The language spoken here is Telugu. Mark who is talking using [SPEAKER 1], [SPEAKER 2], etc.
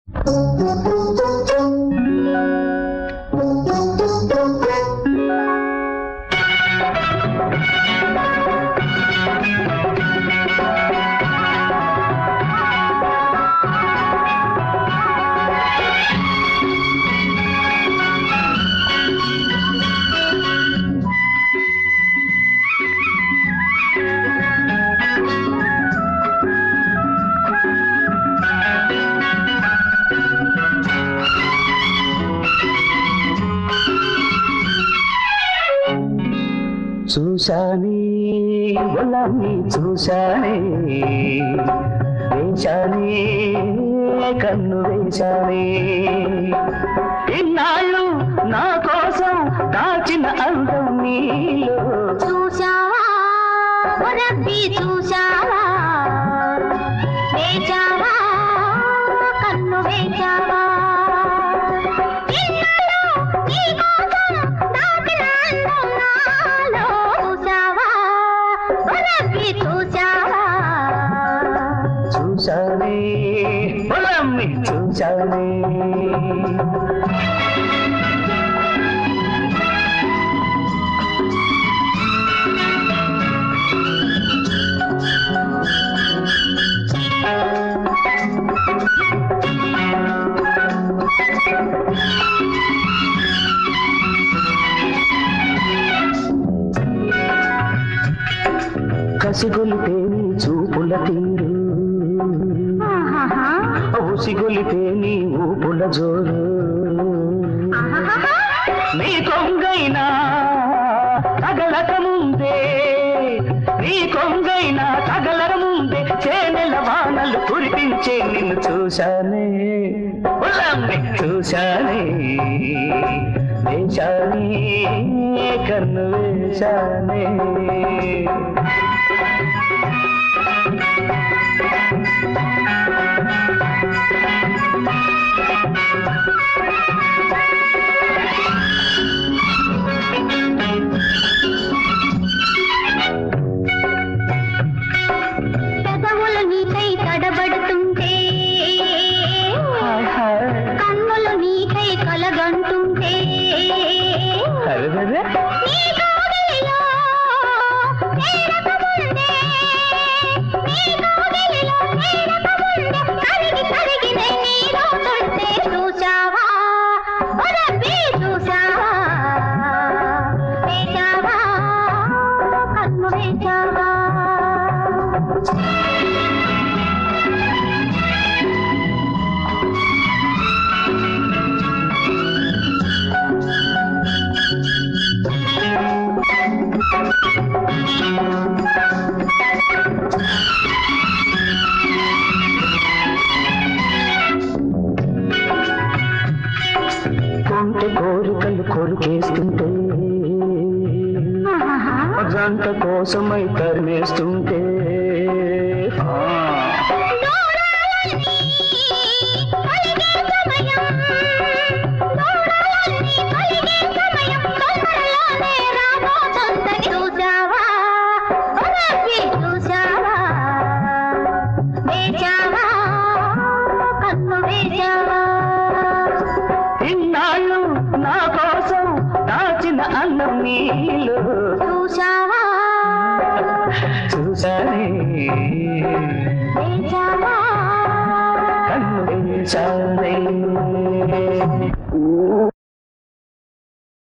[SPEAKER 1] చూశానే ఒళ్ళని చూశానే వేశానే కన్ను వేశానే ఇన్నాళ్ళు నా కోసం దాచిన అందం నీలో
[SPEAKER 2] చూశావా ఓ రబ్బీ చూశావా వేచావా కన్ను వేచావా ఇన్నాళ్ళు నీ కోసం దాచిన అందం నాలో చూశావా ఓ రబ్బీ చూశావా
[SPEAKER 1] చూశానే ఒళ్ళని చూశానే కసిగొలితే నీ చూపుల తీరు
[SPEAKER 2] ఆహాహా.
[SPEAKER 1] ఉసిగొలితే నీ ఊపుల జోరు
[SPEAKER 2] ఆహాహా.
[SPEAKER 1] నీ కొంగైనా తగలక ముందే నీ కొంగైనా తగలక ముందే చేనెల వానలు కురిపించే నిన్ను చూశానే ఉల్లంని చూశానే వేశానే కన్ను వేశానే
[SPEAKER 2] పెదవులు నీకై తడబడుతుంటే
[SPEAKER 1] హాయ్ హాయ్
[SPEAKER 2] కన్నులు నీకై కలగంటుంటే
[SPEAKER 1] అరెరెరె.
[SPEAKER 2] నీ కౌగిలిలో చేరకముందే, నీ కౌగిలిలో చేరకముందే, కరిగి కరిగి నే నీలో చుట్టే చూశావా ఓ రబ్బీ చూశావా వేశావా కన్ను వేశావా
[SPEAKER 1] కొంటె కోరికలు కొరికేస్తుంటే
[SPEAKER 2] ఆహాహా.
[SPEAKER 1] జంట కోసమై తరిమేస్తుంటే ఆ,
[SPEAKER 2] దూరాలన్నీ కలిగే సమయం దూరాలన్నీ కలిగే సమయం తొందరలోనే రాబోతుందని చూశావా ఓ రబ్బీ చూశావా వేచావా కన్ను వేచావా
[SPEAKER 1] ఇన్నాళ్ళు నా కోసం దాచిన అన్నం నీళ్ళు
[SPEAKER 2] చూశావా
[SPEAKER 1] చూసానే
[SPEAKER 2] వేచావా
[SPEAKER 1] కన్ను వేశానే